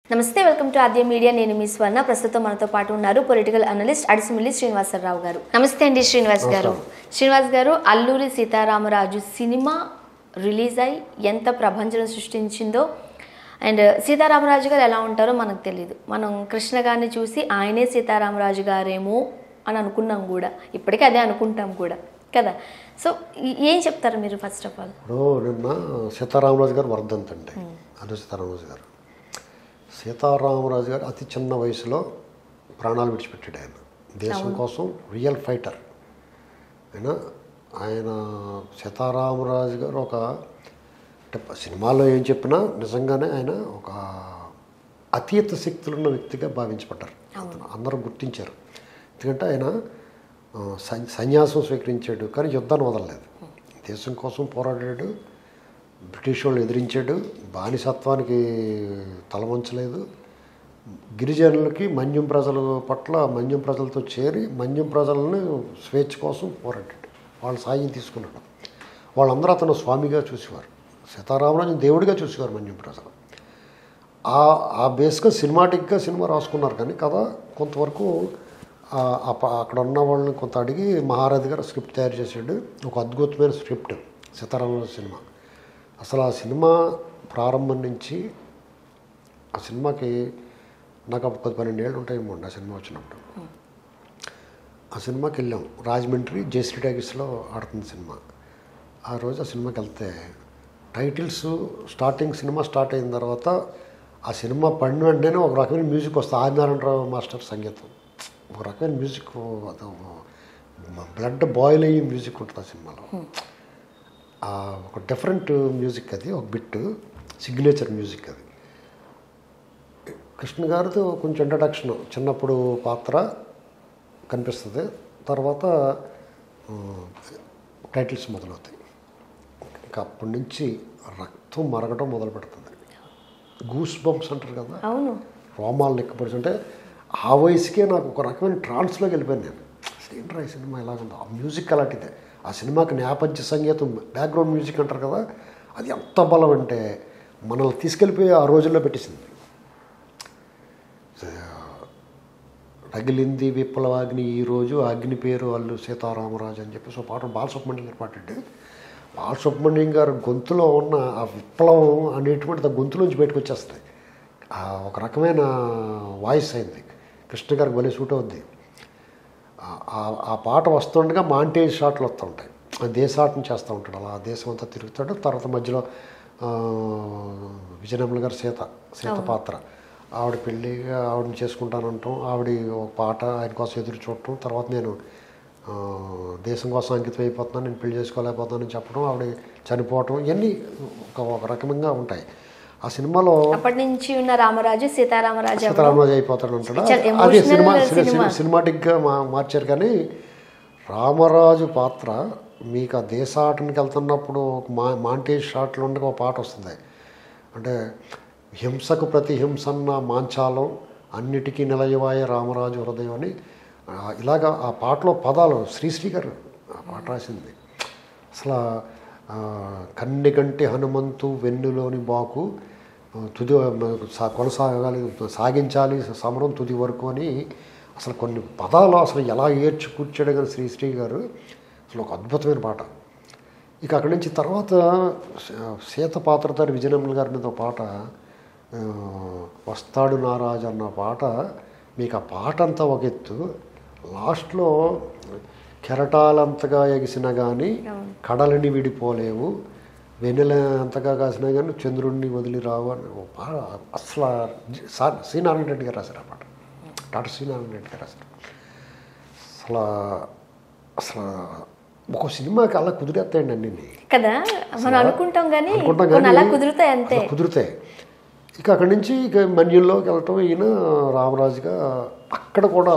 నమస్తే welcome to Aadya media నేను మీ స్వర్ణ ప్రస్తుతం మనతో పాటు ఉన్నారు పొలిటికల్ అనలిస్ట్ అడిసిమిల్లి శ్రీనివాసరావు గారు నమస్తే అండి శ్రీనివాస్ గారు శ్రీనివాస్ గారు అల్లూరి సీతారామరాజు సినిమా రిలీజ్ అయి ఎంత ప్రభంజనం సృష్టించిందో అండ్ సీతారామరాజు గారు ఎలా ఉంటారో మనకు తెలియదు మనం కృష్ణ గారిని చూసి ఆయనే సీతారామరాజు గారేమో అని అనుకున్నాం కూడా ఇప్పటికీ అదే అనుకుంటాం కూడా కదా సో ఈ- ఏం చెప్తారు మీరు ఫస్ట్ ఆఫ్ ఆల్ ఇప్పుడు నిన్న సీతారామరాజు గారు వర్ధంతి అండి అల్లు సీతారామరాజు గారు సీతారామరాజు గారు అతి చిన్న వయసులో ప్రాణాలు విడిచిపెట్టాడు ఆయన దేశం కోసం రియల్ ఫైటర్ ఆయన ఆయన సీతారామరాజు గారు ఒక అంటే సినిమాలో ఏం చెప్పినా నిజంగానే ఆయన ఒక అతీత శక్తులున్న వ్యక్తిగా భావించబడ్డారు అందరూ గుర్తించారు ఎందుకంటే ఆయన ఆ, సన్- సన్యాసం స్వీకరించాడు కానీ యుద్ధాన్ని వదలలేదు దేశం కోసం పోరాడాడు బ్రిటిష్ వాళ్ళు ఎదిరించాడు బానిసత్వానికి తలవంచలేదు గిరిజనులకి మన్యం ప్రజల పట్ల మన్యం ప్రజలతో చేరి మన్యం ప్రజలను స్వేచ్ఛ కోసం పోరాడాడు వాళ్ళ సాయం తీసుకున్నాడు వాళ్ళందరూ అతను స్వామిగా చూసేవారు సీతారామరాజు దేవుడిగా చూసేవారు మన్యం ప్రజలు ఆ ఆ బేస్గా సినిమాటిక్గా సినిమా రాసుకున్నారు కానీ కథ కొంతవరకు ఆ- ఆ ప- అక్కడ ఉన్న వాళ్ళని కొంత అడిగి మహారథి గారు స్క్రిప్ట్ తయారు చేసాడు ఒక అద్భుతమైన స్క్రిప్ట్ సీతారామరాజు సినిమా అసలు ఆ సినిమా ప్రారంభం నుంచి ఆ సినిమాకి నాకు అప్పుడు పది పన్నెండు ఏళ్ళు ఉంటాయేమో అండి ఆ సినిమా వచ్చినప్పుడు ఆ సినిమాకి వెళ్ళాం రాజమండ్రి జేసీ టాకీస్లో ఆడుతుంది సినిమా ఆ రోజు ఆ సినిమాకి వెళ్తే టైటిల్స్ స్టార్టింగ్ సినిమా స్టార్ట్ అయిన తర్వాత ఆ సినిమా పడిన వెంటనే ఒక రకమైన మ్యూజిక్ వస్తుంది ఆదినారాయణరావు మాస్టర్ సంగీతం ఒక రకమైన మ్యూజిక్ బ్లడ్ బాయిల్ అయ్యి మ్యూజిక్ ఉంటుంది ఆ సినిమాలో ఆ ఒక డిఫరెంట్ మ్యూజిక్ అది ఒక బిట్ సిగ్నేచర్ మ్యూజిక్ అది కృష్ణ గారితో కొంచెం ఇంట్రడక్షన్ చిన్నప్పుడు పాత్ర కనిపిస్తుంది తర్వాత ఆ, టైటిల్స్ మొదలవుతాయి ఇంకా అప్పటి నుంచి రక్తం మరగడం మొదలు పెడుతుంది గూస్ బంప్స్ అంటారు కదా అవును రోమాలు లెక్కపరిచి అంటే ఆ వయసుకే నాకు ఒక రకమైన ట్రాన్స్లోకి వెళ్ళిపోయాను నేను అసలు ఏంట్రా ఈ సినిమా ఎలాగుందో ఆ మ్యూజిక్ అలాంటిదే ఆ సినిమాకి నేపథ్య సంగీతం బ్యాక్గ్రౌండ్ మ్యూజిక్ అంటారు కదా అది ఎంత బలం అంటే మనల్ని తీసుకెళ్ళిపోయి ఆ రోజుల్లో పెట్టేసింది రగిలింది విప్లవాగ్ని ఈరోజు అగ్ని పేరు అల్లు సీతారామరాజు అని చెప్పేసి ఒక పాట బాలసుబ్రహ్మణ్యం గారు పాడండి బాలసుబ్రహ్మణ్యం గారు గొంతులో ఉన్న ఆ విప్లవం అనేటువంటిది ఆ గొంతులోంచి బయటకు వచ్చేస్తాయి ఆ ఒక రకమైన వాయిస్ అయింది కృష్ణ గారికి భలే సూట్ అవుద్ది ఆ- ఆ- ఆ పాట వస్తుండగా మాంటేజ్ షాట్లు వస్తూ ఉంటాయి ఆ దేశాటం చేస్తూ ఉంటాడు అలా దేశం అంతా తిరుగుతాడు తర్వాత మధ్యలో ఆ, విజయనగరం గారు సీత సీత పాత్ర ఆవిడ పెళ్ళిగా ఆవిడని చేసుకుంటానంటాం ఆవిడ ఒక పాట ఆయన కోసం ఎదురు చూడటం తర్వాత నేను ఆ, దేశం కోసం అంకితం అయిపోతున్నాను నేను పెళ్లి చేసుకోలేకపోతున్నానని చెప్పడం ఆవిడ చనిపోవటం ఇవన్నీ ఒక ఒక రకంగా ఉంటాయి ఆ సినిమాలో అప్పటి నుంచి ఉన్న రామరాజు సీతారామరాజు ఎవరు? సీతారామరాజు అయిపోతాడు అంటాడు చాలా అది emotional సినిమా సినిమా. సినిమాటిక్గా మా మార్చారు కానీ రామరాజు పాత్ర మీకు ఆ దేశాటనికి వెళ్తున్నప్పుడు ఒక మా మాంటేజ్ షాట్లో ఉండగా ఒక పాట వస్తుంది అంటే హింసకు ప్రతి హింసన్న మాంచాలం అన్నిటికీ నిలయవాయ రామరాజు హృదయం అని ఆ, ఇలాగా ఆ పాటలో పదాలు శ్రీశ్రీ గారు ఆ పాట రాసింది అసలు ఆ, కన్నెగంటి హనుమంతు వెన్నులోని బాకు ఆ, తుది సా- కొనసాగాలి సాగించాలి సమరం తుది వరకు అని అసలు కొన్ని పదాలు అసలు ఎలా ఏర్చి కూర్చాడు కానీ శ్రీశ్రీ గారు అసలు ఒక అద్భుతమైన పాట ఇక అక్కడి నుంచి తర్వాత స- సీత పాత్రధారి విజయనగరం గారి మీద ఒక పాట ఆ, వస్తాడు నారాజు అన్న పాట మీకు ఆ పాట అంతా ఒక ఎత్తు లాస్ట్లో కెరటాలంతగా ఎగిసినా కానీ కడలని విడిపోలేవు వెన్నెల అంతగా కాసినా కానీ చంద్రుడిని వదిలి రావు అని ఒక పాట అసలు సా- సి నారాయణ రెడ్డి గారు రాశారు ఆ పాట డాక్టర్ సి నారాయణ రెడ్డి గారు రాశారు అసలు అసలు ఒక సినిమాకి అలా కుదిరేస్తాయండి అన్నీ కదా మనం అనుకుంటాం కానీ అనుకుంటాం కొన్ని కానీ అలా కుదురుతాయి అంతే అలా కుదురుతాయి ఇక అక్కడి నుంచి ఇక మన్యంలోకి వెళ్ళటం ఈయన రామరాజుగా అక్కడ కూడా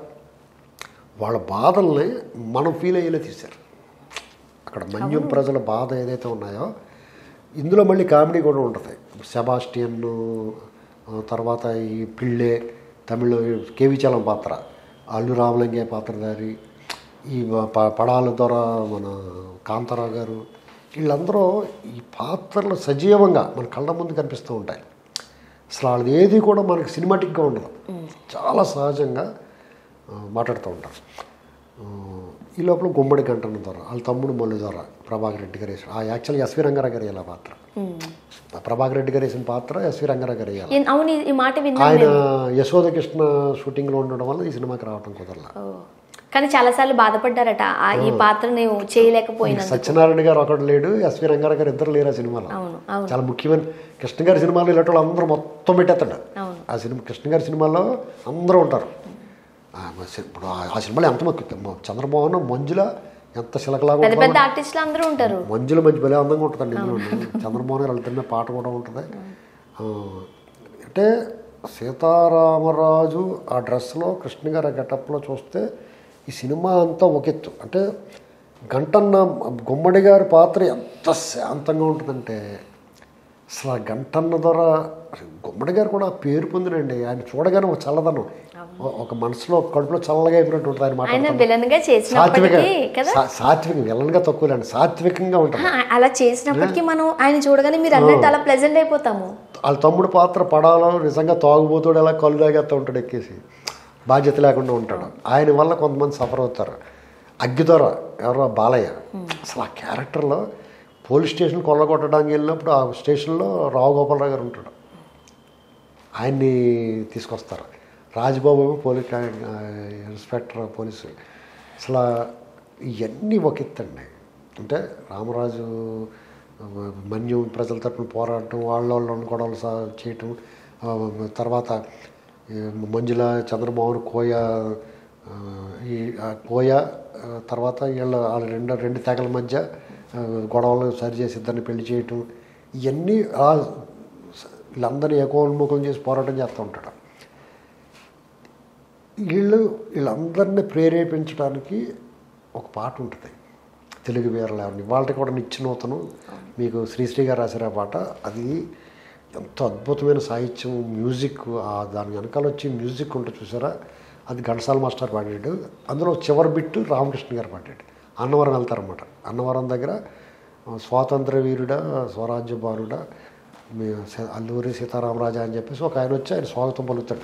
వాళ్ళ బాధల్ని మనం ఫీల్ అయ్యేలా తీశారు అక్కడ మన్యం ప్రజల బాధ ఏదైతే ఉన్నాయో ఇందులో మళ్ళీ కామెడీ కూడా ఉంటుంది సెబాస్టియన్ ఆ తర్వాత ఈ పిళ్ళే తమిళ కేవిచలం పాత్ర అల్లు రామలింగే పాత్రధారి ఈ ప- పడాల ద్వారా మన కాంతారావు గారు వీళ్ళందరూ ఈ పాత్రలు సజీవంగా మన కళ్ళ ముందు కనిపిస్తూ ఉంటాయి అసలు వాళ్ళది ఏది కూడా మనకి సినిమాటిక్గా ఉండదు చాలా సహజంగా ఆ, మాట్లాడుతూ ఉంటారు ఆ, ఈ లోపల గుమ్మడి గంటన్న ద్వారా వాళ్ళ తమ్ముడు మల్లు ద్వారా ప్రభాకర్ రెడ్డి గారు వేసాడు ఆ యాక్చువల్గా ఎస్వి రంగారావు గారు వేయాలి ఆ పాత్ర ఆ ప్రభాకర్ రెడ్డి గారు వేసిన పాత్ర ఎస్వి రంగారావు గారు వేయాలి ఏం- అవును ఈ- ఈ మాట విన్నాను ఆయన యశోద కృష్ణ షూటింగ్లో ఉండడం వల్ల ఈ సినిమాకి రావడం కుదరల ఓ. కానీ చాలాసార్లు బాధపడ్డారట ఆ ఈ పాత్ర నేను చేయలేకపోయినా సత్యనారాయణ గారు ఒకడు లేడు ఎస్వి రంగారావు గారు ఇద్దరు లేరు ఆ సినిమాలో అవును అవును చాలా ముఖ్యమైన కృష్ణ గారి సినిమాలో ఇలాంటి వాళ్ళు అందరూ మొత్తం పెట్టేస్తాడు అవును. ఆ సినిమా కృష్ణ గారి సినిమాలో అందరూ ఉంటారు ఆ, మా సి- ఇప్పుడు ఆ- ఆ సినిమాలో ఎంత మొక్క- మొ- చంద్రమోహన్ మంజుల ఎంత శిలకలాగా పెద్ద ఉంటుంది పెద్ద ఆర్టిస్టులు అందరూ ఉంటారు మంజుల మంచి భలే అందంగా ఉంటుందండి ఇందులో చంద్రమోహన్ గారు వెళ్తున్న పాట కూడా ఉంటుంది ఆ, అంటే సీతారామరాజు ఆ డ్రెస్లో కృష్ణ గారి ఆ గెటప్లో చూస్తే ఈ సినిమా అంతా ఒక ఎత్తు అంటే గంటన్న గుమ్మడి గారి పాత్ర ఎంత శాంతంగా ఉంటుందంటే అసలు ఆ గంటన్న ద్వారా గుమ్మడి గారు కూడా పేరు పొందినండి ఆయన చూడగానే ఒక చల్లదనం ఓ- ఒక మనసులో కడుపులో చల్లగా అయిపోయినట్టు ఉంటుంది ఆయన ఆయన మాట విలన్ గా సాత్విక చేసినప్పటికీ కదా సా- సాత్వికం విలన్గా తక్కువలేండి సాత్వికంగా ఉంటుంది ఆ, అలా చేసినప్పటికీ మనం ఆయన చూడగానే మీరు అన్నట్టు అలా ప్లెజెంట్ అయిపోతాము వాళ్ళ తమ్ముడు పాత్ర పడాలో నిజంగా తాగుబోతాడు ఎలా కళ్ళు తాగేస్తూ ఉంటాడు ఎక్కేసి బాధ్యత లేకుండా ఉంటాడు ఆయన వల్ల కొంతమంది సఫర్ అవుతారు అగ్గిదొర ఎవరో బాలయ్య అసలు ఆ క్యారెక్టర్లో పోలీస్ స్టేషన్ కొల్లగొట్టడానికి వెళ్ళినప్పుడు ఆ స్టేషన్లో రావు గోపాలరావు గారు ఉంటాడు ఆయన్ని తీసుకొస్తారు రాజ్బాబు ఏమో పోలీస్ ఇన్స్పెక్టర్ పోలీసు అసలు ఇవన్నీ ఒక ఎత్తండి అంటే రామరాజు ఆ, మన్యం ప్రజల తరపున పోరాటం వాళ్ళ వాళ్ళు గొడవలు సా చేయటం ఆ, తర్వాత ఈ మంజుల చంద్రమోహన్ కోయ ఆ, ఈ ఆ కోయ ఆ, తర్వాత వీళ్ళ వాళ్ళ రెండు రెండు తెగల మధ్య ఆ, గొడవలు సరి చేసి ఇద్దరిని పెళ్లి చేయటం ఇవన్నీ ఆ వీళ్ళందరినీ ఏకోన్ముఖం చేసి పోరాటం చేస్తూ ఉంటాడు వీళ్ళు వీళ్ళందరినీ ప్రేరేపించడానికి ఒక పాట ఉంటుంది తెలుగు వీరలేవని వాళ్ళకి కూడా నిత్య నూతనం మీకు శ్రీశ్రీ గారు రాశారు ఆ పాట అది ఎంతో అద్భుతమైన సాహిత్యం మ్యూజిక్ ఆ దాని వెనకాల వచ్చి మ్యూజిక్ ఉంటుంది చూసారా అది ఘంటసాల మాస్టర్ పాడాడు అందులో చివరి బిట్టు రామకృష్ణ గారు పాడాడు అన్నవరం వెళ్తారన్నమాట అన్నవరం దగ్గర ఆ, స్వాతంత్ర వీరుడా స్వరాజ్య బాలుడా మీ స- అల్లూరి సీతారామరాజా అని చెప్పేసి ఒక ఆయన వచ్చి ఆయన స్వాగతం పలుకుతాడు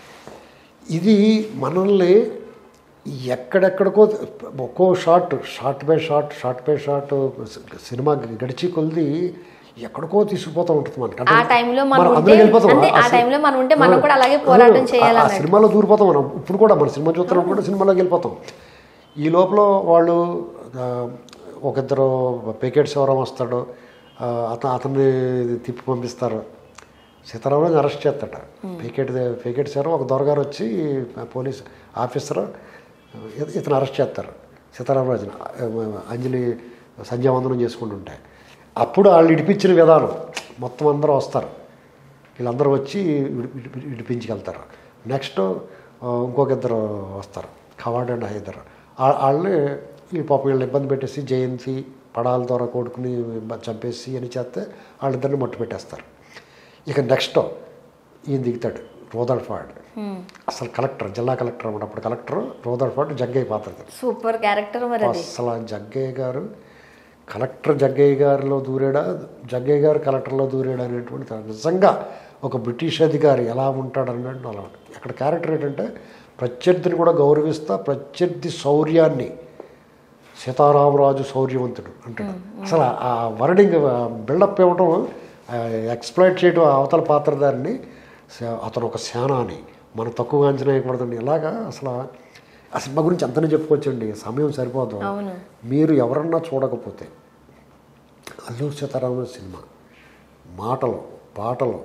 ఇది మనల్ని ఎక్కడెక్కడికో ఒక్కో shot short by short short by short సినిమా గడిచి కొలిది ఎక్కడికో తీసుకుపోతూ ఉంటుంది మనకి ఆ టైంలో మనం మనం ఉంటే అందులోకి వెళ్ళిపోతాం అంటే ఆ ఆ సి- టైంలో మనం ఉంటే మనం కూడా అలాగే పోరాటం ఆ- చేయాలన్నట్టు. ఆ సినిమాలో దూరిపోతాం మనం ఇప్పుడు కూడా మన సినిమా చూస్తున్నాం కూడా సినిమాలోకి వెళ్ళిపోతాం ఈ లోపల వాళ్ళు ఆ, ఒకిద్దరు పేకెట్ శివరాం వస్తాడు ఆ, అతను అతన్ని తిప్పి పంపిస్తారు సీతారామరాజు అరెస్ట్ చేస్తాడు పేకెట్ పేకెట్ శివరాం ఒక దొరగారు వచ్చి పోలీస్ ఆఫీసర్ ఇత- ఇతను అరెస్ట్ చేస్తారు సీతారామరాజుని ఆ, అంజలి సంధ్యావందనం చేసుకుంటుంటే అప్పుడు వాళ్ళు ఇడిపించిన విధానం మొత్తం అందరూ వస్తారు వీళ్ళందరూ వచ్చి విడి- విడి- విడిపించుకెళ్తారు నెక్స్ట్ ఆ, ఇంకొక ఇద్దరు వస్తారు కవాడ్ అండ్ హైదర్ వాళ్ళని ఈ పాప వీళ్ళని ఇబ్బంది పెట్టేసి జయంతి పడాల ద్వారా కొడుకుని బ- చంపేసి అని చేస్తే వాళ్ళిద్దరిని మట్టు పెట్టేస్తారు ఇక నెక్స్ట్ ఈయన దిగుతాడు రోదర్ఫాడ్ అసలు కలెక్టర్ జిల్లా కలెక్టర్ అన్నమాట అప్పుడు కలెక్టర్ రోదర్ఫాడ్ జగ్గయ్య పాత్ర సూపర్ క్యారెక్టర్ మరి అది అసలు ఆ జగ్గయ్య గారు కలెక్టర్ జగ్గయ్య గారిలో దూరాడా జగ్గయ్య గారు కలెక్టర్లో దూరాడా అనేటువంటి త- నిజంగా ఒక బ్రిటిష్ అధికారి ఎలా ఉంటాడు అన్నట్టు అలా ఉంటుంది ఇక్కడ క్యారెక్టర్ ఏంటంటే ప్రత్యర్థిని కూడా గౌరవిస్తా ప్రత్యర్థి శౌర్యాన్ని సీతారామరాజు శౌర్యవంతుడు అంటాడు అసలు ఆ వర్డింగ్ బిల్డప్ ఇవ్వటం ఎక్స్ప్లాయిట్ చేయడం ఆ అవతల పాత్రధారిని స- అతను ఒక సేనాని మనం తక్కువ అంచనా వేయకూడదండి ఇలాగా అసలు ఆ సినిమా గురించి అంతనే చెప్పుకోవచ్చండి సమయం సరిపోదు అవును మీరు ఎవరన్నా చూడకపోతే అల్లూరు సీతారామరాజు సినిమా మాటలు పాటలు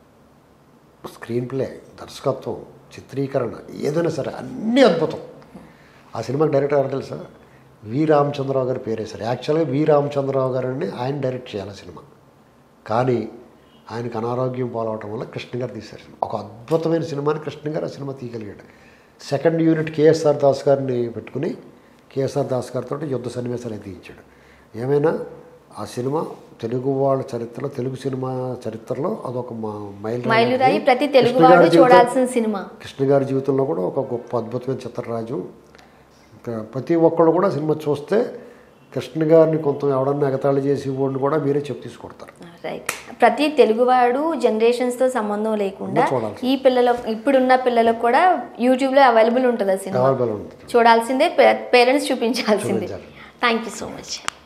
స్క్రీన్ ప్లే దర్శకత్వం చిత్రీకరణ ఏదైనా సరే అన్నీ అద్భుతం ఆ సినిమాకి డైరెక్టర్ ఎవరు తెలుసా వి రామచంద్రరావు గారు పేరేశారు యాక్చువల్గా వి రామచంద్రరావు గారిని ఆయన డైరెక్ట్ చేయాలి ఆ సినిమా కానీ ఆయనకు అనారోగ్యం పాలవటం వల్ల కృష్ణ గారు తీశారు ఒక అద్భుతమైన సినిమాని కృష్ణ గారు ఆ సినిమా తీయగలిగాడు సెకండ్ యూనిట్ కేఎస్ఆర్ దాస్ గారిని పెట్టుకుని కేఎస్ఆర్ దాస్ గారితో యుద్ధ సన్నివేశాలు అయితే తీయించాడు ఏమైనా ఆ సినిమా తెలుగు వాళ్ళ చరిత్రలో తెలుగు సినిమా చరిత్రలో అదొక మా మైల్ రాయి మైలురాయి లాంటిది. ప్రతి కృష్ణ తెలుగువాడు గారి జీవితం- చూడాల్సిన సినిమా కృష్ణ గారి జీవితంలో కూడా ఒక గొప్ప అద్భుతమైన చిత్రరాజు ఇంకా ప్రతి ఒక్కడు కూడా సినిమా చూస్తే కృష్ణ గారిని కొంత ఎవడన్నా ఎగతాళి చేసి వాడిని కూడా మీరే చెప్పు తీసుకొడతారు రైట్ ప్రతి తెలుగువాడు generations తో సంబంధం లేకుండా చూడాల్సింది. ఈ పిల్లల ఇప్పుడున్న పిల్లలకు కూడా యూట్యూబ్ లో అవైలబుల్ ఉంటుంది ఆ సినిమా అవైలబుల్ ఉంటుంది చూడాల్సిందే పేరెంట్స్ చూపించాల్సిందే చూపించాలి. Thank you so much